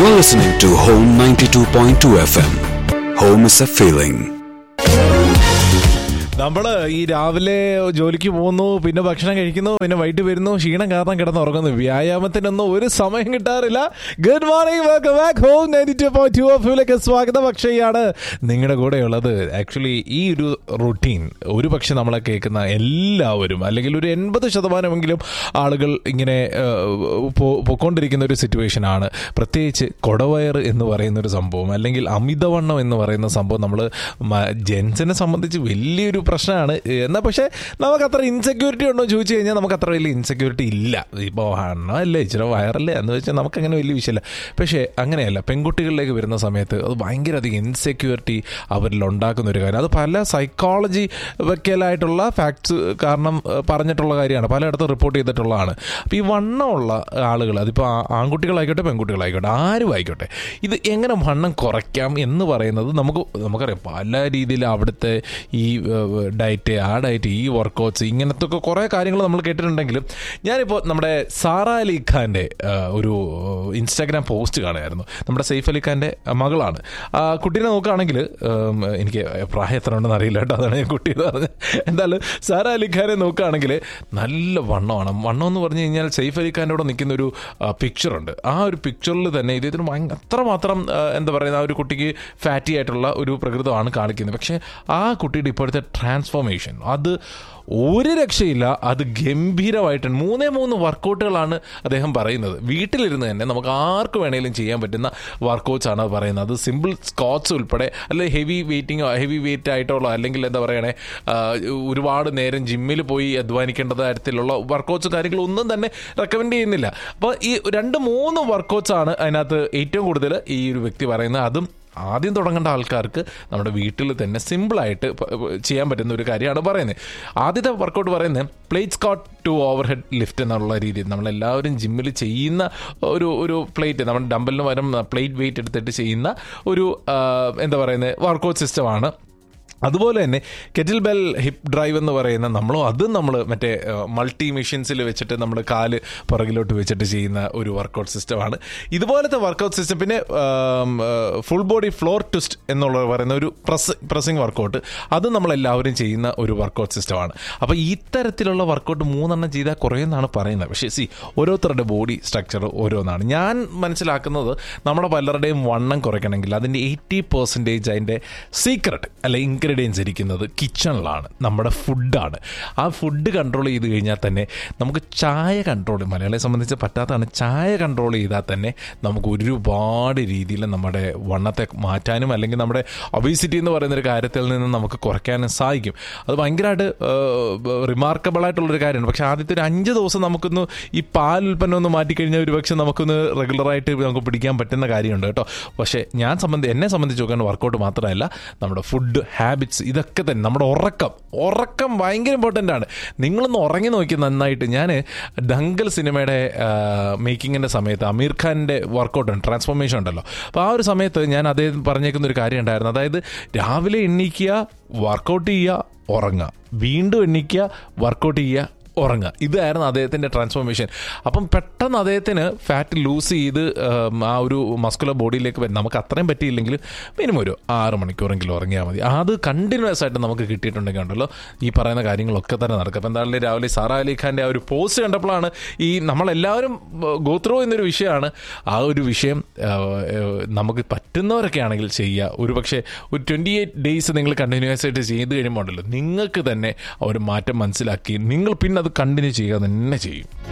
You're listening to Home 92.2 FM. Home is a feeling. നമ്മള് ഈ രാവിലെ ജോലിക്ക് പോകുന്നു പിന്നെ ഭക്ഷണം കഴിക്കുന്നു പിന്നെ വൈകിട്ട് വരുന്നു ക്ഷീണം കാരണം കിടന്ന് ഉറങ്ങുന്നു വ്യായാമത്തിനൊന്നും ഒരു സമയം കിട്ടാറില്ല good morning welcome back home ninety two point two ഓഫിലേക്ക് സ്വാഗതം അക്ഷയാണ് നിങ്ങളുടെ കൂടെ ഉള്ളത് ആക്ച്വലി ഈ ഒരു റുട്ടീൻ ഒരു പക്ഷെ നമ്മളെ കേൾക്കുന്ന എല്ലാവരും അല്ലെങ്കിൽ ഒരു എൺപത് ശതമാനമെങ്കിലും ആളുകൾ ഇങ്ങനെ ഏഹ്, പോ- പൊക്കോണ്ടിരിക്കുന്ന ഒരു സിറ്റുവേഷൻ ആണ് പ്രത്യേകിച്ച് കൊടവയർ എന്ന് പറയുന്ന ഒരു സംഭവം അല്ലെങ്കിൽ അമിതവണ്ണം എന്ന് പറയുന്ന സംഭവം നമ്മൾ ജെൻസിനെ സംബന്ധിച്ച് വലിയൊരു പ്രശ്നമാണ് എന്നാൽ പക്ഷേ നമുക്ക് അത്ര ഇൻസെക്യൂരിറ്റി ഉണ്ടോ എന്ന് ചോദിച്ചു കഴിഞ്ഞാൽ നമുക്ക് അത്ര വലിയ ഇൻസെക്യൂരിറ്റി ഇല്ല ഇപ്പോൾ അല്ലേ ഇച്ചിരി വയറല്ലേ എന്ന് വെച്ചാൽ നമുക്ക് അങ്ങനെ വലിയ വിഷയമില്ല പക്ഷേ അങ്ങനെയല്ല പെൺകുട്ടികളിലേക്ക് വരുന്ന സമയത്ത് അത് ഭയങ്കര അധികം ഇൻസെക്യൂരിറ്റി അവരിൽ ഉണ്ടാക്കുന്ന ഒരു കാര്യം അത് പല സൈക്കോളജി വെക്കലായിട്ടുള്ള ഫാക്ട്സ് കാരണം ഏഹ്, പറഞ്ഞിട്ടുള്ള കാര്യമാണ് പലയിടത്തും റിപ്പോർട്ട് ചെയ്തിട്ടുള്ളതാണ് അപ്പോൾ ഈ വണ്ണമുള്ള ആളുകൾ അതിപ്പോൾ ആ- ആൺകുട്ടികളായിക്കോട്ടെ പെൺകുട്ടികളായിക്കോട്ടെ ആരും ആയിക്കോട്ടെ ഇത് എങ്ങനെ വണ്ണം കുറയ്ക്കാം എന്ന് പറയുന്നത് നമുക്ക് നമുക്കറിയാം പല രീതിയിൽ അവിടുത്തെ ഈ ഡയറ്റ് ആ ഡയറ്റ് ഈ വർക്കൗട്ട്സ് ഇങ്ങനത്തെ ഒക്കെ കുറേ കാര്യങ്ങൾ നമ്മൾ കേട്ടിട്ടുണ്ടെങ്കിലും ഞാനിപ്പോൾ നമ്മുടെ സാറ അലി ഖാൻ്റെ ആ, ഒരു ഇൻസ്റ്റാഗ്രാം പോസ്റ്റ് കാണുമായിരുന്നു നമ്മുടെ സെയ്ഫ് അലി ഖാൻ്റെ മകളാണ് ആ കുട്ടീനെ നോക്കുകയാണെങ്കിൽ ഉം, എനിക്ക് പ്രായം എത്ര ഉണ്ടെന്ന് അറിയില്ല കേട്ടോ അതാണ് ഞാൻ കുട്ടി എന്ന് പറഞ്ഞത് എന്തായാലും സാറ അലി ഖാനെ നോക്കുകയാണെങ്കിൽ നല്ല വണ്ണമാണ് വണ്ണം എന്ന് പറഞ്ഞു കഴിഞ്ഞാൽ സെയ്ഫ് അലി ഖാൻ്റെ കൂടെ നിൽക്കുന്ന ഒരു പിക്ചറുണ്ട് ആ ഒരു പിക്ചറിൽ തന്നെ ഇദ്ദേഹത്തിന് ഭയങ്കര അത്രമാത്രം ആ, എന്താ പറയുക ആ ഒരു കുട്ടിക്ക് ഫാറ്റി ആയിട്ടുള്ള ഒരു പ്രകൃതമാണ് കാണിക്കുന്നത് പക്ഷേ ആ കുട്ടിയുടെ ഇപ്പോഴത്തെ ട്രാൻസ്ഫോർമേഷൻ അത് ഒരു രക്ഷയില്ല അത് ഗംഭീരമായിട്ടുണ്ട് മൂന്നേ മൂന്ന് വർക്കൗട്ടുകളാണ് അദ്ദേഹം പറയുന്നത് വീട്ടിലിരുന്ന് തന്നെ നമുക്ക് ആർക്ക് വേണേലും ചെയ്യാൻ പറ്റുന്ന വർക്കൗട്ട്സ് ആണ് പറയുന്നത് അത് സിമ്പിൾ സ്കോട്ട്സ് ഉൾപ്പെടെ അല്ലെങ്കിൽ ഹെവി വെയിറ്റിംഗോ ഹെവി വെയിറ്റ് ആയിട്ടുള്ള അല്ലെങ്കിൽ എന്താ പറയണേ ആ, ഒരുപാട് നേരം ജിമ്മിൽ പോയി അധ്വാനിക്കേണ്ട തരത്തിലുള്ള വർക്കൗട്ട്സ് കാര്യങ്ങളൊന്നും തന്നെ റെക്കമെൻഡ് ചെയ്യുന്നില്ല അപ്പോൾ ഈ രണ്ട് മൂന്ന് വർക്കൗട്ട്സ് ആണ് അതിനകത്ത് ഏറ്റവും കൂടുതൽ ഈ ഒരു വ്യക്തി പറയുന്നത് അതും ആദ്യം തുടങ്ങേണ്ട ആൾക്കാർക്ക് നമ്മുടെ വീട്ടിൽ തന്നെ സിമ്പിളായിട്ട് പ- പ- ചെയ്യാൻ പറ്റുന്ന ഒരു കാര്യമാണ് പറയുന്നത് ആദ്യത്തെ വർക്കൗട്ട് പറയുന്നത് plate squat to overhead lift എന്നുള്ള രീതിയിൽ നമ്മളെല്ലാവരും ജിമ്മിൽ ചെയ്യുന്ന ഒരു ഒരു പ്ലേറ്റ് നമ്മുടെ ഡമ്പലിന് പകരം പ്ലേറ്റ് വെയിറ്റ് എടുത്തിട്ട് ചെയ്യുന്ന ഒരു ആ, എന്താ പറയുന്നത് വർക്കൗട്ട് സിസ്റ്റമാണ് അതുപോലെ തന്നെ കെറ്റിൽ ബെൽ ഹിപ്പ് ഡ്രൈവ് എന്ന് പറയുന്ന നമ്മളും അതും നമ്മൾ മറ്റേ മൾട്ടി മെഷീൻസിൽ വെച്ചിട്ട് നമ്മൾ കാല് പുറകിലോട്ട് വെച്ചിട്ട് ചെയ്യുന്ന ഒരു വർക്കൗട്ട് സിസ്റ്റമാണ് ഇതുപോലത്തെ വർക്കൗട്ട് സിസ്റ്റം പിന്നെ ഫുൾ ബോഡി ഫ്ലോർ ട്വിസ്റ്റ് എന്നുള്ള പറയുന്ന ഒരു പ്രസ് പ്രസ്സിങ് വർക്കൗട്ട് അത് നമ്മളെല്ലാവരും ചെയ്യുന്ന ഒരു വർക്കൗട്ട് സിസ്റ്റമാണ് അപ്പോൾ ഇത്തരത്തിലുള്ള വർക്കൗട്ട് മൂന്നെണ്ണം ചെയ്താൽ കുറേന്നാണ് പറയുന്നത് പക്ഷേ സി ഓരോരുത്തരുടെ ബോഡി സ്ട്രക്ചർ ഓരോന്നാണ് ഞാൻ മനസ്സിലാക്കുന്നത് നമ്മുടെ പലരുടെയും വണ്ണം കുറയ്ക്കണമെങ്കിൽ അതിൻ്റെ എയ്റ്റി പെർസെൻറ്റേജ് അതിൻ്റെ സീക്രട്ട് അല്ലെ ഇൻഗ്രീഡിയൻസ് ഇരിക്കുന്നത് കിച്ചണിലാണ് നമ്മുടെ ഫുഡാണ് ആ ഫുഡ് കൺട്രോൾ ചെയ്ത് കഴിഞ്ഞാൽ തന്നെ നമുക്ക് ചായ കൺട്രോൾ മലയാളിയെ സംബന്ധിച്ച് പറ്റാത്തതാണ് ചായ കൺട്രോൾ ചെയ്താൽ തന്നെ നമുക്ക് ഒരുപാട് രീതിയിൽ നമ്മുടെ വണ്ണത്തെ മാറ്റാനും അല്ലെങ്കിൽ നമ്മുടെ ഒബീസിറ്റി എന്ന് പറയുന്ന ഒരു കാര്യത്തിൽ നിന്ന് നമുക്ക് കുറയ്ക്കാനും സാധിക്കും അത് ഭയങ്കരമായിട്ട് റിമാർക്കബിൾ ആയിട്ടുള്ളൊരു കാര്യമാണ് പക്ഷേ ആദ്യത്തെ ഒരു അഞ്ച് ദിവസം നമുക്കൊന്ന് ഈ പാൽ ഉൽപ്പന്നം ഒന്ന് മാറ്റിക്കഴിഞ്ഞാൽ ഒരു പക്ഷേ നമുക്കൊന്ന് റെഗുലറായിട്ട് നമുക്ക് പിടിക്കാൻ പറ്റുന്ന കാര്യമുണ്ട് കേട്ടോ പക്ഷേ ഞാൻ സംബന്ധി എന്നെ സംബന്ധിച്ച് നോക്കാൻ വർക്കൗട്ട് മാത്രമല്ല നമ്മുടെ ഫുഡ് ഹാബിറ്റ്സ് ഇതൊക്കെ തന്നെ നമ്മുടെ ഉറക്കം ഉറക്കം ഭയങ്കര ഇമ്പോർട്ടൻ്റ് ആണ് നിങ്ങളൊന്ന് ഉറങ്ങി നോക്കി നന്നായിട്ട് ഞാൻ ദങ്കൽ സിനിമയുടെ മേക്കിങ്ങിൻ്റെ സമയത്ത് അമീർ ഖാൻ്റെ വർക്കൗട്ട് ട്രാൻസ്ഫോർമേഷൻ ഉണ്ടല്ലോ അപ്പോൾ ആ ഒരു സമയത്ത് ഞാൻ അദ്ദേഹം പറഞ്ഞേക്കുന്ന ഒരു കാര്യം ഉണ്ടായിരുന്നു അതായത് രാവിലെ എണ്ണീക്കുക വർക്കൗട്ട് ചെയ്യുക ഉറങ്ങുക വീണ്ടും എണ്ണീക്കുക വർക്കൗട്ട് ചെയ്യുക ഉറങ്ങുക ഇതായിരുന്നു അദ്ദേഹത്തിൻ്റെ ട്രാൻസ്ഫോർമേഷൻ അപ്പം പെട്ടെന്ന് അദ്ദേഹത്തിന് ഫാറ്റ് ലൂസ് ചെയ്ത് ഉം, ആ ഒരു മസ്കുലർ ബോഡിയിലേക്ക് വരും നമുക്ക് അത്രയും പറ്റിയില്ലെങ്കിലും മിനിമം ഒരു ആറ് മണിക്കൂറെങ്കിലും ഉറങ്ങിയാൽ മതി അത് കണ്ടിന്യൂസ് ആയിട്ട് നമുക്ക് കിട്ടിയിട്ടുണ്ടെങ്കിൽ ഉണ്ടല്ലോ ഈ പറയുന്ന കാര്യങ്ങളൊക്കെ തന്നെ നടക്കും അപ്പം എന്തായാലും രാവിലെ സാറാ അലി ഖാൻ്റെ ആ ഒരു പോസ്റ്റ് കണ്ടപ്പോഴാണ് ഈ നമ്മളെല്ലാവരും ഗോത്രോ എന്നൊരു വിഷയമാണ് ആ ഒരു വിഷയം ആ, ആ, നമുക്ക് പറ്റുന്നവരൊക്കെ ആണെങ്കിൽ ചെയ്യുക ഒരു പക്ഷേ ഒരു ട്വൻറ്റി എയ്റ്റ് ഡേയ്സ് നിങ്ങൾ കണ്ടിന്യൂസ് ആയിട്ട് ചെയ്ത് കഴിയുമ്പോൾ ഉണ്ടല്ലോ നിങ്ങൾക്ക് തന്നെ ആ ഒരു മാറ്റം മനസ്സിലാക്കി നിങ്ങൾ പിന്നെ അത് കണ്ടിന്യൂ ചെയ്യുക തന്നെ ചെയ്യും